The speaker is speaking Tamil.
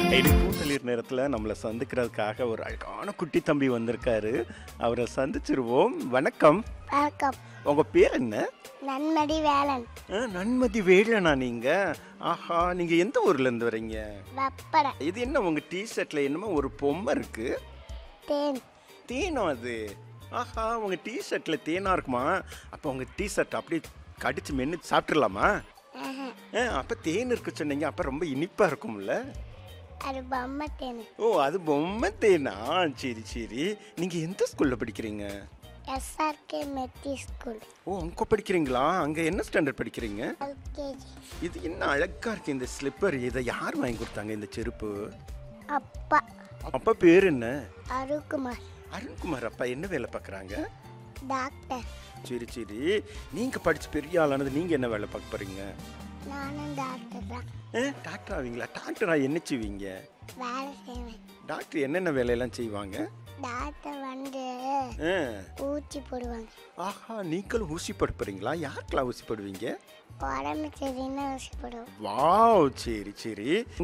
டெய்லி பூந்தளிர் நேரத்தில் நம்மளை சந்திக்கிறதுக்காக ஒரு அழகான குட்டி தம்பி வந்திருக்காரு அவரை சந்திச்சிருவோம் வணக்கம் வணக்கம் உங்கள் பேர் என்ன நன்மதி வேலன் ஆ, நன்மதி வேலனா நீங்கள் ஆஹா நீங்கள் எந்த ஊர்லேருந்து வரீங்க வப்பட இது என்ன உங்கள் டிஷர்ட்டில் என்னமோ ஒரு பொம்மை இருக்குது தேன் தேனும் அது ஆஹா உங்கள் டிஷர்ட்டில் தேனாக இருக்குமா அப்போ உங்கள் டிஷர்ட் அப்படியே கடிச்சு மென்று சாப்பிட்றலாமா ஆஹா, ஆ அப்போ தேன் இருக்கு சொன்னீங்க அப்போ ரொம்ப இனிப்பாக இருக்கும்ல அது பொம்மை தேன் ஓ அது பொம்மை தேனா சரி சரி நீங்கள் எந்த ஸ்கூலில் படிக்கிறீங்க எஸ்ஆர்கே மெத்தி ஸ்கூல் ஓ அங்கே படிக்கிறீங்களா அங்கே என்ன ஸ்டாண்டர்ட் படிக்கிறீங்க எல்கேஜி இது என்ன அழகாக இருக்கு இந்த ஸ்லிப்பர் இதை யார் வாங்கி கொடுத்தாங்க இந்த செருப்பு அப்பா அப்பா பேர் என்ன அருக்குமார் அருண்குமார் அப்பா என்ன வேலை பார்க்குறாங்க டாக்டர் சரி சரி நீங்கள் படித்து பெரிய ஆளானது நீங்கள் என்ன வேலை பார்க்க போகிறீங்க நானும் டாக்டர் தான் ஏ டாக்டர் ஆவீங்களா டாக்டராக என்ன செய்வீங்க வேலை செய்வேன் டாக்டர் என்னென்ன வேலையெல்லாம் செய்வாங்க டாக்டர் வந்து ஆ ஊசி போடுவாங்க ஆஹா நீங்களும் ஊசி போட போகிறீங்களா யாருக்கெல்லாம் ஊசி போடுவீங்க உடம்பு சரின்னு ஊசி போடுவோம் வாவ் சரி சரி